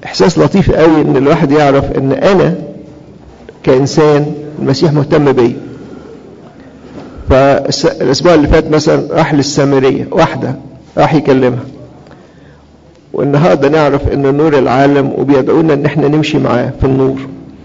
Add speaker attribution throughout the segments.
Speaker 1: احساس لطيف قوي ان الواحد يعرف ان انا كانسان المسيح مهتم بيا فالاسبوع اللي فات مثلا راح للسامريه واحده راح يكلمها والنهارده نعرف ان نور العالم وبيدعونا ان احنا نمشي معاه في النور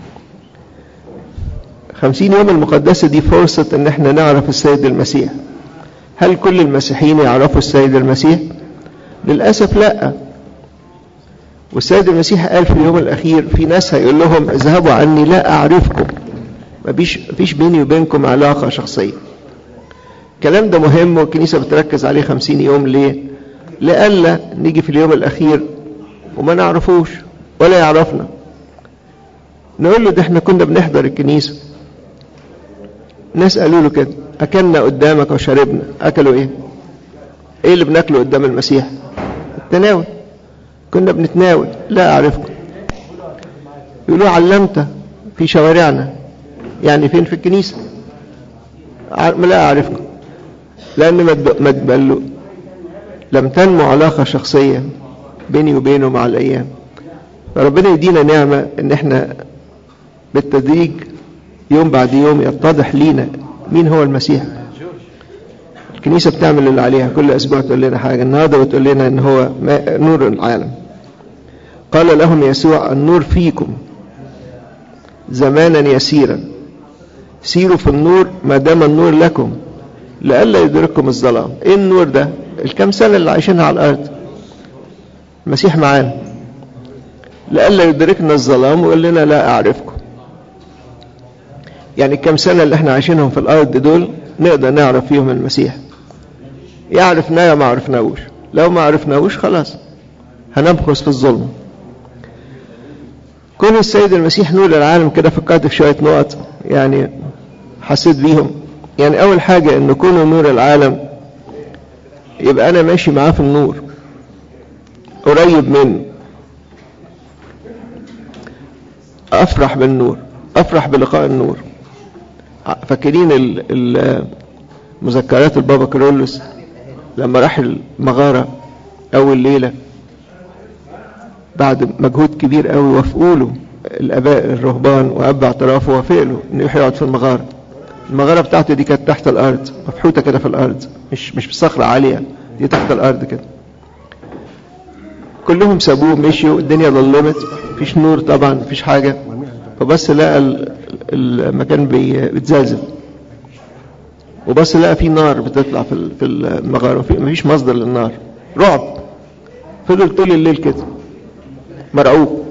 Speaker 1: خمسين يوم المقدسة دي فرصة ان احنا نعرف السيد المسيح هل كل المسيحيين يعرفوا السيد المسيح للأسف لا والسيد المسيح قال في اليوم الأخير في ناس هيقول لهم اذهبوا عني لا أعرفكم مفيش مفيش بيني وبينكم علاقة شخصية الكلام ده مهم والكنيسة بتركز عليه خمسين يوم ليه لألا نيجي في اليوم الأخير وما نعرفوش ولا يعرفنا نقول له ده احنا كنا بنحضر الكنيسة ناس قالوا له كده أكلنا قدامك وشربنا أكلوا إيه إيه اللي بناكله قدام المسيح التناول كنا بنتناول لا أعرفكم يقولوا علمت في شوارعنا يعني فين في الكنيسة لا أعرفكم لأن ما تبلوا لم تنمو علاقة شخصية بيني وبينه مع الأيام فربنا يدينا نعمة إن إحنا بالتدريج يوم بعد يوم يتضح لينا مين هو المسيح الكنيسة بتعمل اللي عليها كل أسبوع تقول لنا حاجة النهاردة بتقول لنا إن هو نور العالم قال لهم يسوع النور فيكم زمانا يسيرا سيروا في النور ما دام النور لكم لئلا يدرككم الظلام ايه النور ده الكام سنة اللي عايشينها على الأرض المسيح معانا لئلا يدركنا الظلام ويقول لنا لا أعرفكم يعني الكام سنة اللي احنا عايشينهم في الأرض دول نقدر نعرف فيهم المسيح يعرفنا يا ما عرفناهوش لو ما عرفناهوش خلاص هنمكث في الظلم كون السيد المسيح نور العالم كده فكرت في شوية نقط يعني حسيت بيهم يعني أول حاجة إن كونه نور العالم يبقى أنا ماشي معاه في النور قريب منه أفرح بالنور أفرح بلقاء النور فاكرين مذكرات البابا كارولوس لما راح المغارة أول ليلة بعد مجهود كبير قوي وافقوا له الآباء الرهبان وأب اعترافه وافق له إنه يروح يقعد في المغارة المغارة بتاعته دي كانت تحت الأرض مفحوتة كده في الأرض مش مش بصخرة عالية دي تحت الأرض كده كلهم سابوه مشيوا الدنيا ظلمت مفيش نور طبعا مفيش حاجة فبس لقى المكان بيتزلزل وبس لقى في نار بتطلع في في المغارة مفيش مصدر للنار رعب فضل طول الليل كده مرعوب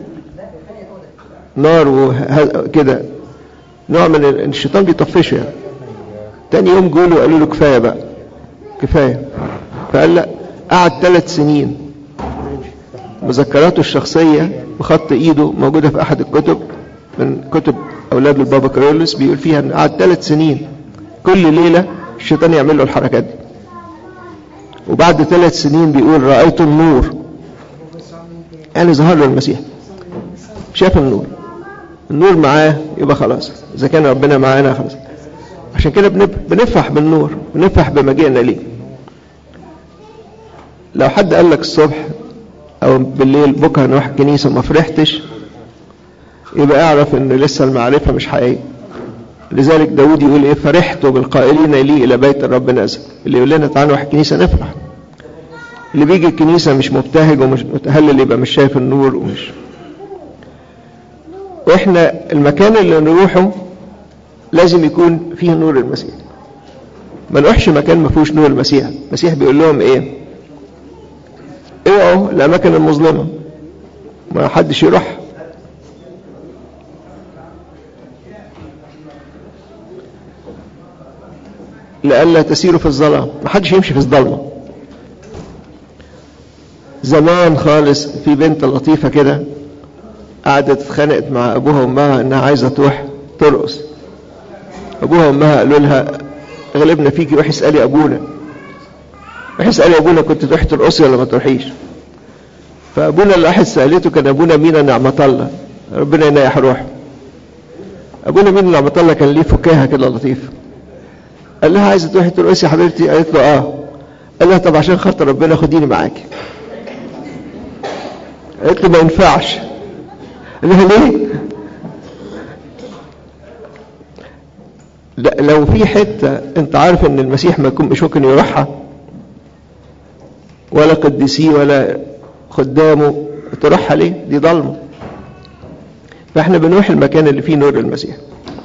Speaker 1: نار وكده نوع من الشيطان بيطفشه يعني تاني يوم جوله قالوا له كفايه بقى كفايه فقال لا قعد ثلاث سنين مذكراته الشخصيه بخط ايده موجوده في احد الكتب من كتب اولاد البابا كارولوس بيقول فيها ان قعد ثلاث سنين كل ليله الشيطان يعمل له الحركات دي وبعد ثلاث سنين بيقول رايت النور يعني ظهر له المسيح شاف النور النور معاه يبقى خلاص اذا كان ربنا معانا خلاص عشان كده بنفرح بالنور بنفرح بمجيئنا ليه لو حد قال لك الصبح او بالليل بكره نروح الكنيسه ما فرحتش يبقى اعرف ان لسه المعرفه مش حقيقيه لذلك داود يقول ايه فرحت بالقائلين لي الى بيت الرب نزل اللي يقول لنا تعالوا نروح الكنيسه نفرح اللي بيجي الكنيسه مش مبتهج ومش متهلل يبقى مش شايف النور ومش واحنا المكان اللي نروحه لازم يكون فيه نور المسيح ما نروحش مكان ما فيهوش نور المسيح المسيح بيقول لهم ايه اوعوا الاماكن المظلمه ما حدش يروح لئلا تسيروا في الظلام ما حدش يمشي في الظلمه زمان خالص في بنت لطيفه كده قعدت اتخانقت مع ابوها وامها انها عايزه تروح ترقص ابوها وامها قالوا لها غلبنا فيكي روحي اسالي ابونا روحي اسالي ابونا كنت تروحي ترقصي ولا ما تروحيش فابونا اللي راحت سالته كان ابونا مينا نعمه الله ربنا ينيح روحه ابونا مينا نعمه الله كان ليه فكاهه كده لطيفه قال لها عايزه تروحي ترقصي يا حبيبتي قالت له اه قال لها طب عشان خاطر ربنا خديني معاكي قالت له ما ينفعش قال لها ليه لا لو في حتة انت عارف ان المسيح ما يكون مش ممكن يروحها ولا قديسيه ولا خدامه تروحها ليه دي ضلمة فاحنا بنروح المكان اللي فيه نور المسيح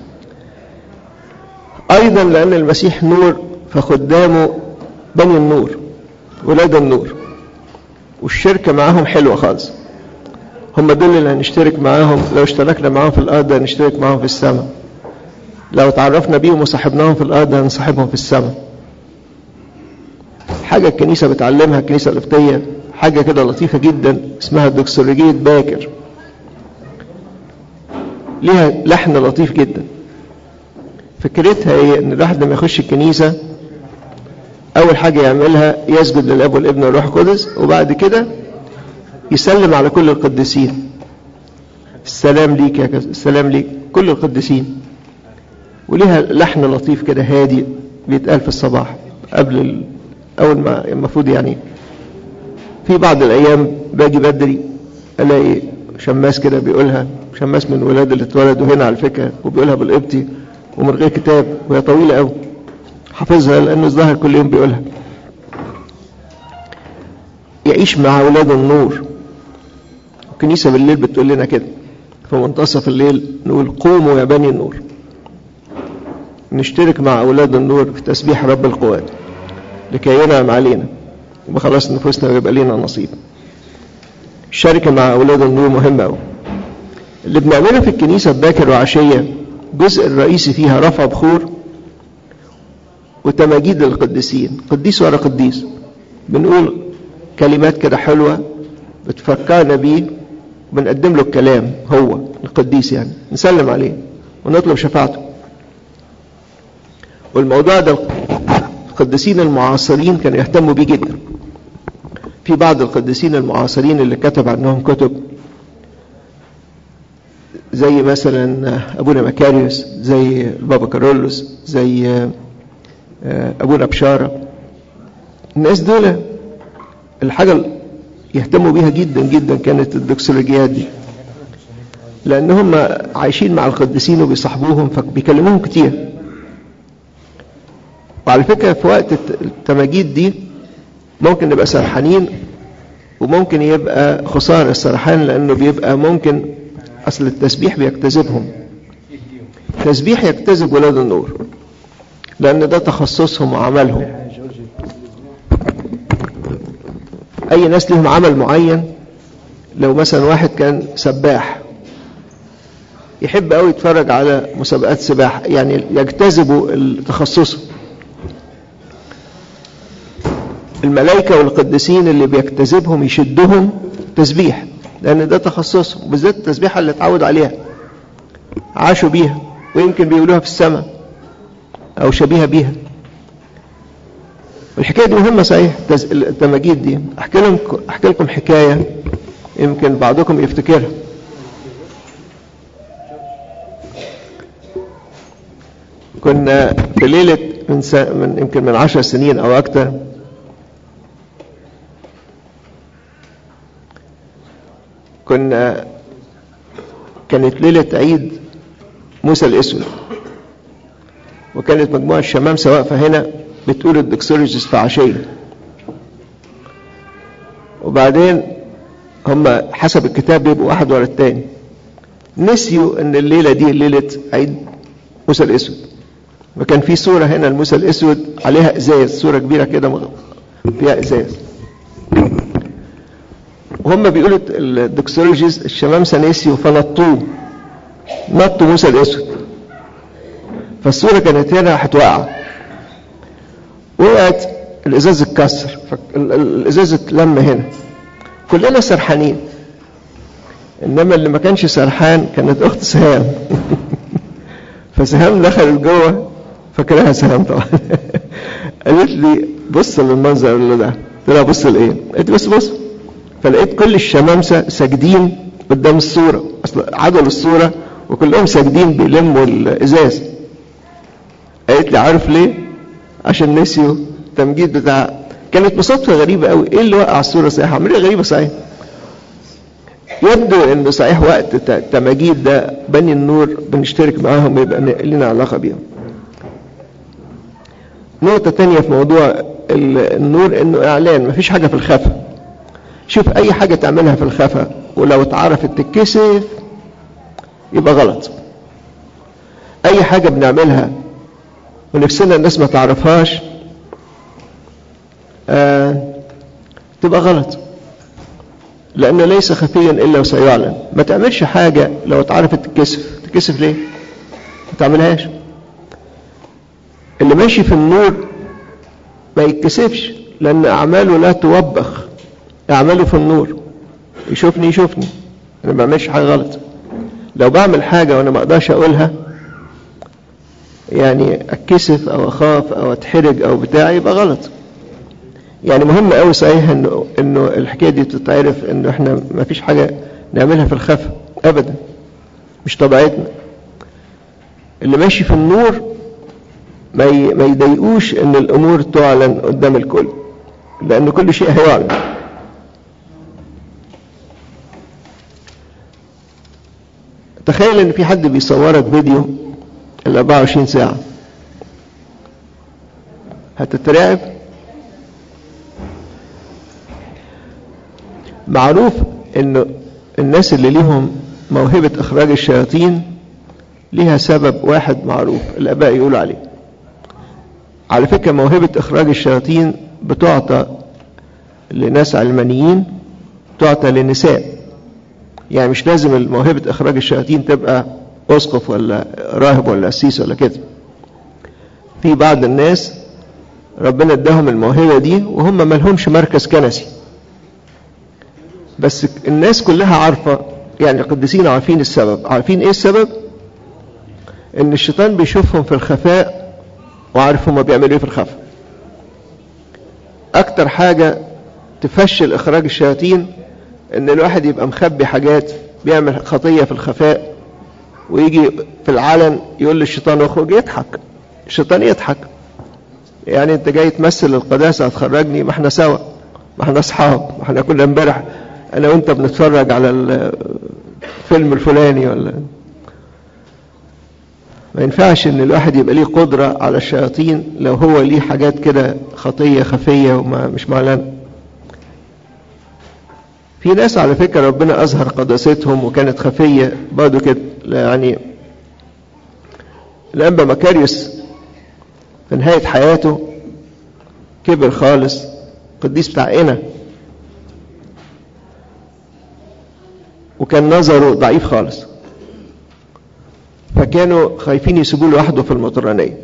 Speaker 1: ايضا لان المسيح نور فخدامه بني النور ولاد النور والشركة معاهم حلوة خالص هم دول اللي هنشترك معاهم لو اشتركنا معاهم في الارض هنشترك معاهم في السماء لو تعرفنا بيهم وصاحبناهم في الارض هنصاحبهم في السماء حاجة الكنيسة بتعلمها الكنيسة القبطية حاجة كده لطيفة جدا اسمها الدكسولوجية باكر ليها لحن لطيف جدا فكرتها ايه ان الواحد لما يخش الكنيسة اول حاجة يعملها يسجد للاب والابن والروح القدس وبعد كده يسلم على كل القديسين السلام ليك يا كذا السلام ليك كل القديسين وليها لحن لطيف كده هادي بيتقال في الصباح قبل ال... اول ما المفروض يعني في بعض الايام باجي بدري الاقي شماس كده بيقولها شماس من ولاد اللي اتولدوا هنا على فكره وبيقولها بالقبطي ومن غير كتاب وهي طويله قوي حافظها لانه الظاهر كل يوم بيقولها يعيش مع اولاد النور الكنيسه بالليل بتقول لنا كده في منتصف الليل نقول قوموا يا بني النور نشترك مع اولاد النور في تسبيح رب القوات لكي ينعم علينا وبخلص نفوسنا ويبقى لينا نصيب الشركة مع أولاد النور مهمة أوي اللي بنعمله في الكنيسة باكر وعشية الجزء الرئيسي فيها رفع بخور وتماجيد للقديسين قديس ورا قديس بنقول كلمات كده حلوة بتفكرنا بيه وبنقدم له الكلام هو القديس يعني نسلم عليه ونطلب شفاعته والموضوع ده القديسين المعاصرين كانوا يهتموا بيه جدا في بعض القديسين المعاصرين اللي كتب عنهم كتب زي مثلا ابونا مكاريوس زي بابا كارولوس زي ابونا بشارة الناس دول الحاجة اللي يهتموا بيها جدا جدا كانت الدكسولوجيات دي لان هم عايشين مع القديسين وبيصاحبوهم فبيكلموهم كتير وعلى فكرة في وقت التماجيد دي ممكن نبقى سرحانين وممكن يبقى خسارة السرحان لأنه بيبقى ممكن أصل التسبيح بيجتذبهم تسبيح يجتذب ولاد النور لأن ده تخصصهم وعملهم أي ناس لهم عمل معين لو مثلا واحد كان سباح يحب قوي يتفرج على مسابقات سباحة يعني يجتذبوا تخصصه الملائكة والقديسين اللي بيجتذبهم يشدهم تسبيح لأن ده تخصصهم بالذات التسبيحة اللي اتعود عليها عاشوا بيها ويمكن بيقولوها في السماء أو شبيهة بيها الحكاية دي مهمة صحيح التماجيد دي أحكي لكم أحكي لكم حكاية يمكن بعضكم يفتكرها كنا في ليلة من, س... من يمكن من عشر سنين أو أكتر كنا كانت ليلة عيد موسى الأسود وكانت مجموعة الشمامسة واقفة هنا بتقول الدكسولوجيست في عشية وبعدين هم حسب الكتاب بيبقوا واحد ورا التاني نسيوا ان الليلة دي ليلة عيد موسى الأسود وكان في صورة هنا لموسى الأسود عليها إزاز صورة كبيرة كده فيها إزاز وهم بيقولوا الدكسولوجيز الشمامسة نسيوا فنطوه نطوا موسى الأسود فالصورة كانت هنا هتوقع وقعت الإزاز اتكسر الإزاز اتلم هنا كلنا سرحانين إنما اللي ما كانش سرحان كانت أخت سهام فسهام دخلت جوه فاكرها سهام طبعا قالت لي بص للمنظر اللي ده قلت لها بص لايه قالت بص بص فلقيت كل الشمامسه ساجدين قدام الصوره اصل عدلوا الصوره وكلهم ساجدين بيلموا الازاز قالت لي عارف ليه عشان نسيوا التمجيد بتاع كانت بصدفه غريبه قوي ايه اللي وقع الصوره صحيحه عمليه غريبه صحيح يبدو انه صحيح وقت تماجيد ده بني النور بنشترك معاهم يبقى لنا علاقة بيهم نقطة تانية في موضوع النور انه اعلان مفيش حاجة في الخفا شوف اي حاجة تعملها في الخفا ولو اتعرفت تتكسف يبقى غلط اي حاجة بنعملها ونفسنا الناس ما تعرفهاش آه تبقى غلط لأنه ليس خفيا إلا وسيعلن ما تعملش حاجة لو اتعرفت تتكسف تتكسف ليه ما تعملهاش اللي ماشي في النور ما يتكسفش لأن أعماله لا توبخ أعماله في النور يشوفني يشوفني أنا ما بعملش حاجة غلط لو بعمل حاجة وأنا ما أقدرش أقولها يعني أتكسف أو أخاف أو أتحرج أو بتاع يبقى غلط يعني مهم قوي صحيح انه انه الحكايه دي تتعرف انه احنا ما فيش حاجه نعملها في الخفا ابدا مش طبيعتنا اللي ماشي في النور ما ما يضايقوش ان الامور تعلن قدام الكل لان كل شيء هيعلن تخيل ان في حد بيصورك فيديو ال 24 ساعه هتترعب معروف انه الناس اللي ليهم موهبة اخراج الشياطين ليها سبب واحد معروف الاباء يقولوا عليه على فكرة موهبة اخراج الشياطين بتعطى لناس علمانيين تعطى للنساء يعني مش لازم موهبة اخراج الشياطين تبقى اسقف ولا راهب ولا قسيس ولا كده في بعض الناس ربنا اداهم الموهبة دي وهم ملهمش مركز كنسي بس الناس كلها عارفة يعني القديسين عارفين السبب عارفين ايه السبب ان الشيطان بيشوفهم في الخفاء وعارف هما بيعملوا ايه في الخفاء اكتر حاجة تفشل اخراج الشياطين ان الواحد يبقى مخبي حاجات بيعمل خطية في الخفاء ويجي في العلن يقول للشيطان اخرج يضحك الشيطان يضحك يعني انت جاي تمثل القداسة هتخرجني ما احنا سوا ما احنا اصحاب ما احنا كنا امبارح انا وانت بنتفرج على الفيلم الفلاني ولا ما ينفعش ان الواحد يبقى ليه قدرة على الشياطين لو هو ليه حاجات كده خطية خفية وما مش معلنة في ناس على فكرة ربنا اظهر قداستهم وكانت خفية برضه كده يعني الانبا مكاريوس في نهاية حياته كبر خالص قديس بتاع قنا وكان نظره ضعيف خالص فكانوا خايفين يسيبوه لوحده في المطرانية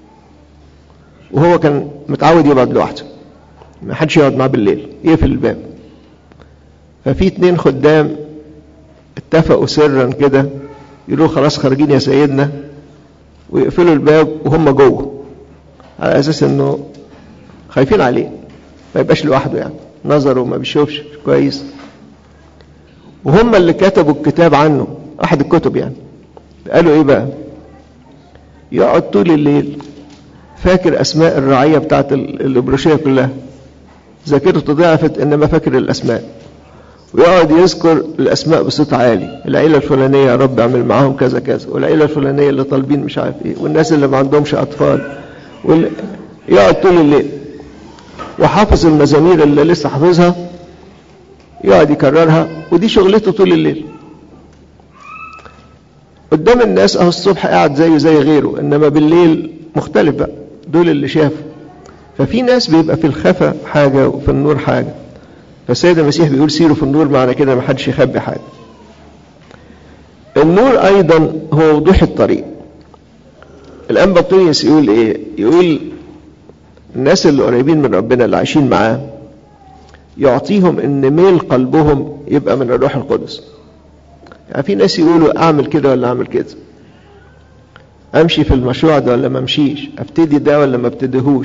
Speaker 1: وهو كان متعود يقعد لوحده ما حدش يقعد معاه بالليل يقفل الباب ففي اتنين خدام اتفقوا سرا كده يقولوا خلاص خارجين يا سيدنا ويقفلوا الباب وهم جوه على اساس انه خايفين عليه ما يبقاش لوحده يعني نظره ما بيشوفش كويس وهم اللي كتبوا الكتاب عنه احد الكتب يعني قالوا ايه بقى يقعد طول الليل فاكر اسماء الرعية بتاعت الابروشية كلها ذاكرته ضعفت انما فاكر الاسماء ويقعد يذكر الاسماء بصوت عالي العيلة الفلانية يا رب اعمل معاهم كذا كذا والعيلة الفلانية اللي طالبين مش عارف ايه والناس اللي ما عندهمش اطفال وال... يقعد طول الليل وحافظ المزامير اللي لسه حافظها يقعد يكررها ودي شغلته طول الليل قدام الناس اهو الصبح قاعد زيه زي غيره انما بالليل مختلف بقى دول اللي شافوا ففي ناس بيبقى في الخفا حاجة وفي النور حاجة فالسيد المسيح بيقول سيروا في النور معنى كده ما حدش يخبي حاجة النور ايضا هو وضوح الطريق الانبا بطونيوس يقول ايه يقول الناس اللي قريبين من ربنا اللي عايشين معاه يعطيهم ان ميل قلبهم يبقى من الروح القدس يعني في ناس يقولوا اعمل كده ولا اعمل كده امشي في المشروع ده ولا ما امشيش ابتدي ده ولا ما ابتديهوش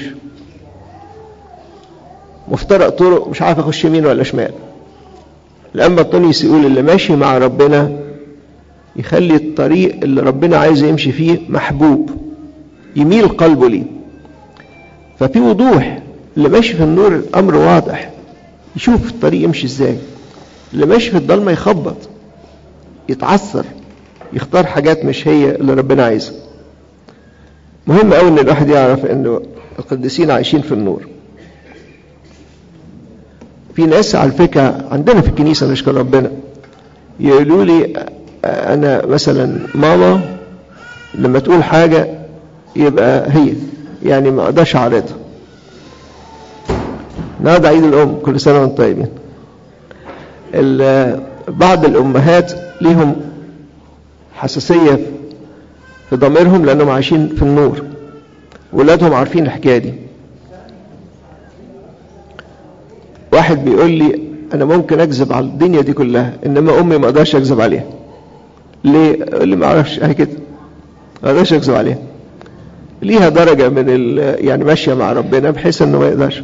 Speaker 1: مفترق طرق مش عارف اخش يمين ولا شمال الانبا الطونيس يقول اللي ماشي مع ربنا يخلي الطريق اللي ربنا عايز يمشي فيه محبوب يميل قلبه ليه ففي وضوح اللي ماشي في النور الامر واضح يشوف الطريق يمشي ازاي اللي ماشي في الضلمة يخبط يتعثر يختار حاجات مش هي اللي ربنا عايزها مهم قوي ان الواحد يعرف انه القديسين عايشين في النور في ناس على فكرة عندنا في الكنيسة نشكر ربنا يقولوا لي انا مثلا ماما لما تقول حاجة يبقى هي يعني ما اقدرش اعرضها النهارده عيد الام كل سنه وانتم طيبين بعض الامهات ليهم حساسيه في ضميرهم لانهم عايشين في النور ولادهم عارفين الحكايه دي واحد بيقول لي انا ممكن اكذب على الدنيا دي كلها انما امي ما اقدرش اكذب عليها ليه يقول لي ما اعرفش اهي كده ما اقدرش اكذب عليها ليها درجه من يعني ماشيه مع ربنا بحيث انه ما يقدرش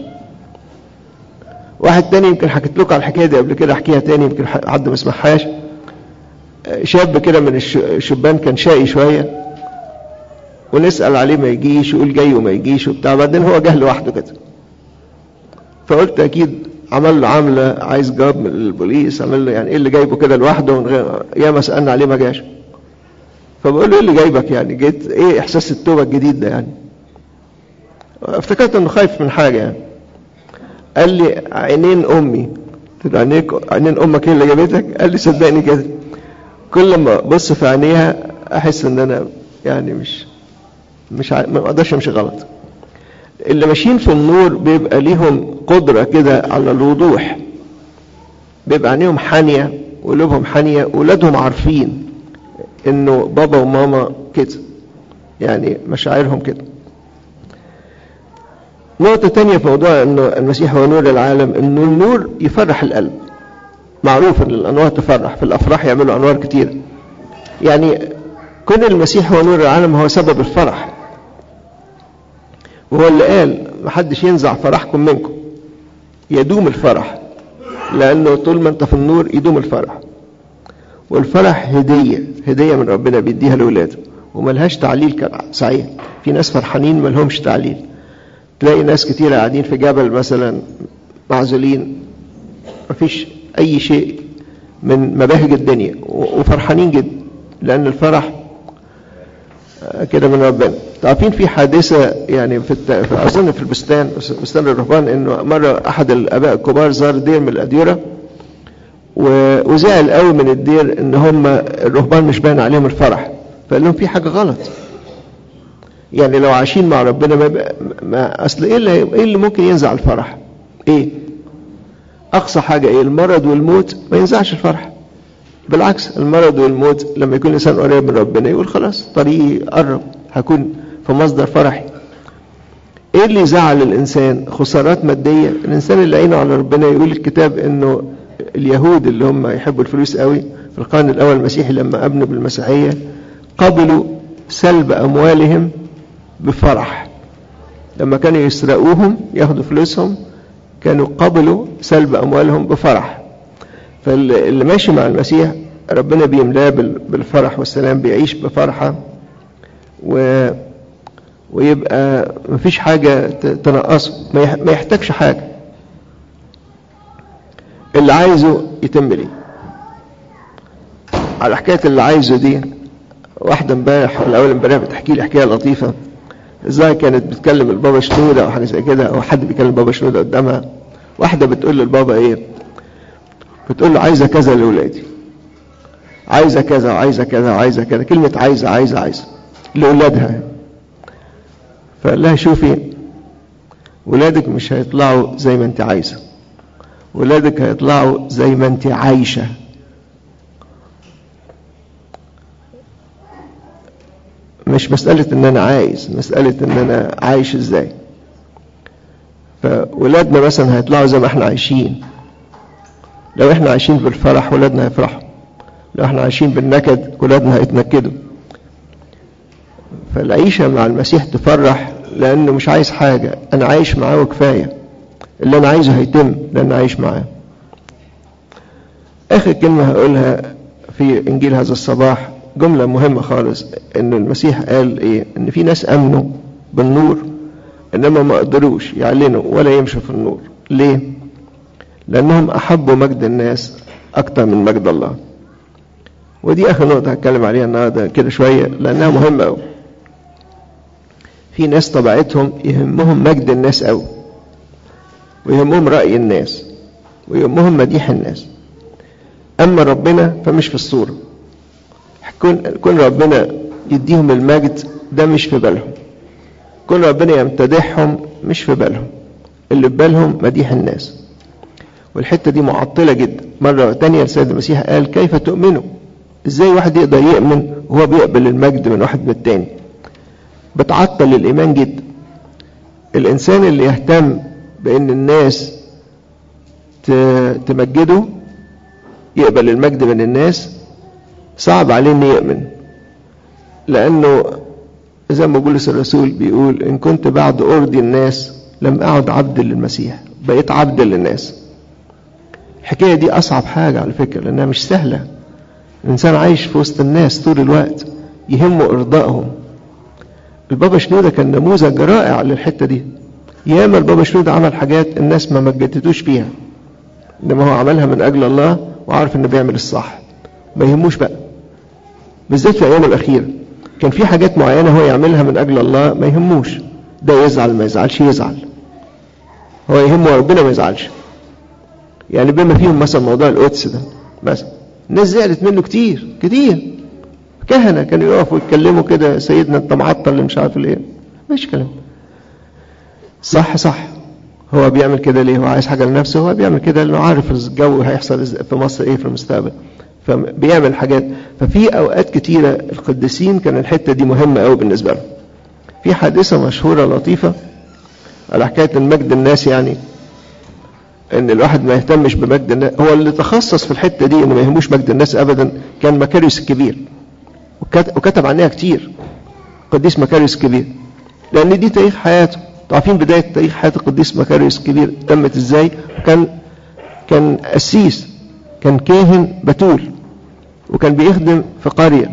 Speaker 1: واحد تاني يمكن حكيت لكم على الحكايه دي قبل كده احكيها تاني يمكن حد ما سمعهاش شاب كده من الشبان كان شقي شويه ونسال عليه ما يجيش يقول جاي وما يجيش وبتاع بعدين هو جه لوحده كده فقلت اكيد عمل له عامله عايز جواب من البوليس عمل له يعني ايه اللي جايبه كده لوحده من غير ياما سالنا عليه ما جاش فبقول له ايه اللي جايبك يعني جيت ايه احساس التوبه الجديد ده يعني افتكرت انه خايف من حاجه يعني قال لي عينين امي قلت له عينيك عينين امك هي اللي جابتك قال لي صدقني كده كل ما ابص في عينيها احس ان انا يعني مش مش ع... ما اقدرش امشي غلط اللي ماشيين في النور بيبقى ليهم قدرة كده على الوضوح بيبقى عينيهم حانية وقلوبهم حانية ولادهم عارفين انه بابا وماما كده يعني مشاعرهم كده نقطة تانية في موضوع انه المسيح هو نور العالم انه النور يفرح القلب معروف ان الانوار تفرح في الافراح يعملوا انوار كتير يعني كون المسيح هو نور العالم هو سبب الفرح وهو اللي قال محدش ينزع فرحكم منكم يدوم الفرح لانه طول ما انت في النور يدوم الفرح والفرح هدية هدية من ربنا بيديها لولاده وملهاش تعليل صحيح في ناس فرحانين ملهمش تعليل تلاقي ناس كتير قاعدين في جبل مثلا معزولين مفيش اي شيء من مباهج الدنيا وفرحانين جدا لان الفرح كده من ربنا عارفين في حادثه يعني في, الت... في اظن في البستان بستان الرهبان انه مره احد الاباء الكبار زار دير من الاديره و... وزعل قوي من الدير ان هم الرهبان مش باين عليهم الفرح فقال لهم في حاجه غلط يعني لو عايشين مع ربنا ما, بقى ما اصل ايه اللي ايه اللي ممكن ينزع الفرح ايه اقصى حاجه ايه المرض والموت ما ينزعش الفرح بالعكس المرض والموت لما يكون الانسان قريب من ربنا يقول خلاص طريقي قرب هكون في مصدر فرحي ايه اللي يزعل الانسان خسارات ماديه الانسان اللي عينه على ربنا يقول الكتاب انه اليهود اللي هم يحبوا الفلوس قوي في القرن الاول المسيحي لما ابنوا بالمسيحيه قبلوا سلب اموالهم بفرح لما كانوا يسرقوهم ياخدوا فلوسهم كانوا قبلوا سلب اموالهم بفرح فاللي ماشي مع المسيح ربنا بيملاه بالفرح والسلام بيعيش بفرحه و ويبقى مفيش حاجة تنقصه ما يحتاجش حاجة اللي عايزه يتم ليه على حكاية اللي عايزه دي واحدة امبارح ولا أول امبارح بتحكي لي حكاية لطيفة ازاي كانت بتكلم البابا شنودة أو حاجة زي كده أو حد بيكلم بابا شنودة قدامها واحدة بتقول للبابا إيه بتقول له عايزة كذا لأولادي عايزة كذا وعايزة كذا وعايزة كذا كلمة عايزة عايزة عايزة لأولادها فقال لها شوفي ولادك مش هيطلعوا زي ما انت عايزة ولادك هيطلعوا زي ما انت عايشة مش مسألة ان انا عايز مسألة ان انا عايش ازاي فولادنا مثلا هيطلعوا زي ما احنا عايشين لو احنا عايشين بالفرح ولادنا هيفرحوا لو احنا عايشين بالنكد ولادنا هيتنكدوا فالعيشة مع المسيح تفرح لأنه مش عايز حاجة أنا عايش معاه وكفاية اللي أنا عايزه هيتم لأن عايش معاه آخر كلمة هقولها في إنجيل هذا الصباح جملة مهمة خالص إن المسيح قال إيه إن في ناس أمنوا بالنور إنما ما قدروش يعلنوا ولا يمشوا في النور ليه؟ لأنهم أحبوا مجد الناس أكتر من مجد الله ودي آخر نقطة هتكلم عليها النهاردة كده شوية لأنها مهمة أوي في ناس طبيعتهم يهمهم مجد الناس أوي ويهمهم رأي الناس ويهمهم مديح الناس أما ربنا فمش في الصورة كون كون ربنا يديهم المجد ده مش في بالهم كون ربنا يمتدحهم مش في بالهم اللي في بالهم مديح الناس والحتة دي معطلة جدا مرة تانية السيد المسيح قال كيف تؤمنوا ازاي واحد يقدر يؤمن وهو بيقبل المجد من واحد من التاني بتعطل الإيمان جدا الإنسان اللي يهتم بأن الناس تمجده يقبل المجد من الناس صعب عليه انه يؤمن لأنه زي ما بولس الرسول بيقول إن كنت بعد أرضي الناس لم أعد عبد للمسيح بقيت عبد للناس الحكاية دي أصعب حاجة على فكرة لأنها مش سهلة الإنسان عايش في وسط الناس طول الوقت يهمه إرضائهم البابا شنودة كان نموذج رائع للحتة دي ياما البابا شنودة عمل حاجات الناس ما مجدتوش فيها إنما هو عملها من أجل الله وعارف إنه بيعمل الصح ما يهموش بقى بالذات في الأيام الأخيرة كان في حاجات معينة هو يعملها من أجل الله ما يهموش ده يزعل ما يزعلش يزعل هو يهمه ربنا ما يزعلش يعني بما فيهم مثلا موضوع القدس ده مثلا الناس زعلت منه كتير كتير كهنة كانوا يقفوا يتكلموا كده سيدنا انت معطل اللي مش عارف ايه مش كلام صح صح هو بيعمل كده ليه هو عايز حاجة لنفسه هو بيعمل كده لانه عارف الجو هيحصل في مصر ايه في المستقبل فبيعمل حاجات ففي اوقات كتيرة القديسين كان الحتة دي مهمة قوي بالنسبة لهم في حادثة مشهورة لطيفة على حكاية المجد الناس يعني ان الواحد ما يهتمش بمجد الناس هو اللي تخصص في الحتة دي انه ما يهموش مجد الناس ابدا كان مكاريوس الكبير وكتب عنها كتير قديس مكاريوس الكبير لان دي تاريخ حياته عارفين بداية تاريخ حياة القديس مكاريوس الكبير تمت ازاي كان كان قسيس كان كاهن بتول وكان بيخدم في قرية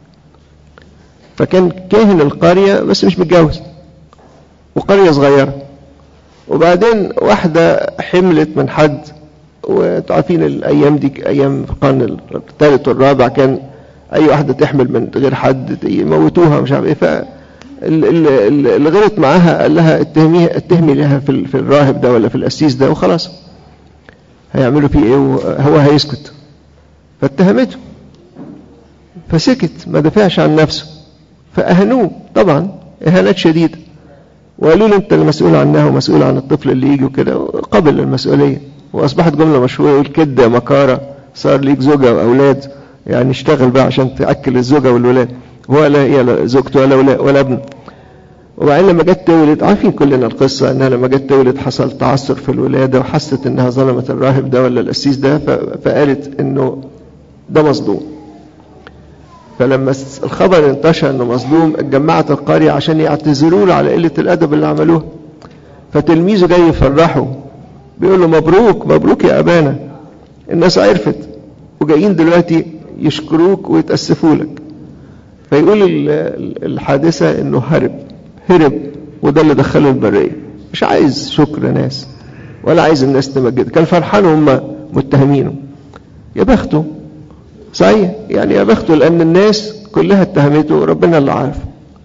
Speaker 1: فكان كاهن القرية بس مش متجوز وقرية صغيرة وبعدين واحدة حملت من حد وتعرفين الأيام دي أيام في القرن الثالث والرابع كان أي واحدة تحمل من غير حد يموتوها مش عارف إيه فاللي غلط معاها قال لها اتهمي اتهمي لها في, في الراهب ده ولا في القسيس ده وخلاص هيعملوا فيه إيه وهو هيسكت فاتهمته فسكت ما دافعش عن نفسه فأهنوه طبعا إهانات شديدة وقالوا له انت المسؤول عنها ومسؤول عن الطفل اللي يجي وكده قبل المسؤولية واصبحت جملة مشهورة يقول كده مكارة صار ليك زوجة واولاد يعني اشتغل بقى عشان تأكل الزوجة والولاد ولا هي زوجته ولا ولا, ولا ابن وبعدين لما جت تولد عارفين كلنا القصة انها لما جت تولد حصل تعثر في الولادة وحست انها ظلمت الراهب ده ولا القسيس ده فقالت انه ده مظلوم فلما الخبر انتشر انه مظلوم اتجمعت القرية عشان يعتذروا له على قلة الادب اللي عملوه فتلميذه جاي يفرحه بيقول له مبروك مبروك يا ابانا الناس عرفت وجايين دلوقتي يشكروك ويتأسفوا لك فيقول الحادثة انه هرب هرب وده اللي دخله البرية مش عايز شكر ناس ولا عايز الناس تمجد كان فرحان هم متهمينه يا بخته صحيح يعني يا بخته لأن الناس كلها اتهمته وربنا اللي عارف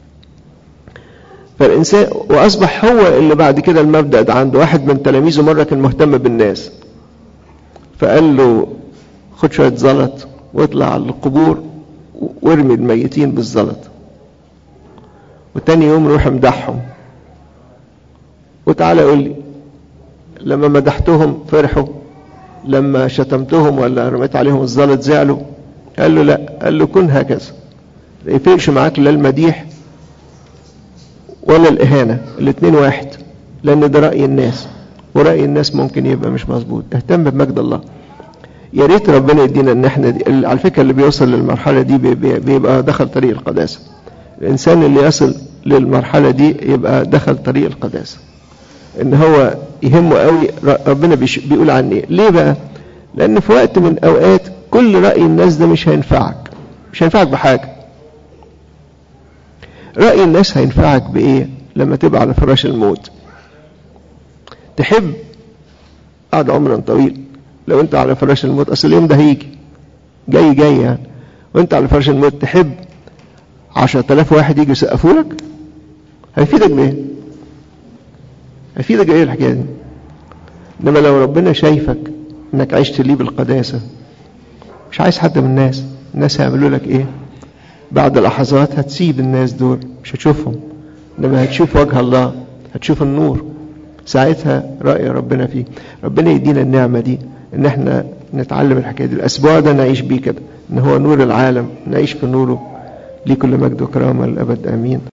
Speaker 1: فالإنسان وأصبح هو اللي بعد كده المبدأ ده عنده واحد من تلاميذه مرة كان مهتم بالناس فقال له خد شوية زلط واطلع على القبور وارمي الميتين بالزلط وتاني يوم روح امدحهم وتعالى قول لي لما مدحتهم فرحوا لما شتمتهم ولا رميت عليهم الزلط زعلوا قال له لا قال له كن هكذا ما يفرقش معاك لا المديح ولا الإهانة الاثنين واحد لأن ده رأي الناس ورأي الناس ممكن يبقى مش مظبوط اهتم بمجد الله يا ريت ربنا يدينا ان احنا دي على فكره اللي بيوصل للمرحله دي بيبقى دخل طريق القداسه الانسان اللي يصل للمرحله دي يبقى دخل طريق القداسه ان هو يهمه قوي ربنا بيقول عن ايه ليه بقى لان في وقت من اوقات كل رأي الناس ده مش هينفعك مش هينفعك بحاجة رأي الناس هينفعك بايه لما تبقى على فراش الموت تحب قعد عمرا طويل لو انت على فراش الموت اصل اليوم ده هيجي جاي جاي يعني وانت على فراش الموت تحب عشرة آلاف واحد يجي يسقفوا لك هيفيدك بايه هيفيدك ايه الحكايه دي انما لو ربنا شايفك انك عشت ليه بالقداسه مش عايز حد من الناس الناس هيعملوا لك ايه بعد لحظات هتسيب الناس دول مش هتشوفهم انما هتشوف وجه الله هتشوف النور ساعتها رأي ربنا فيه ربنا يدينا النعمة دي ان احنا نتعلم الحكاية دي الاسبوع ده نعيش بيه كده ان هو نور العالم نعيش في نوره ليه كل مجد وكرامة للأبد امين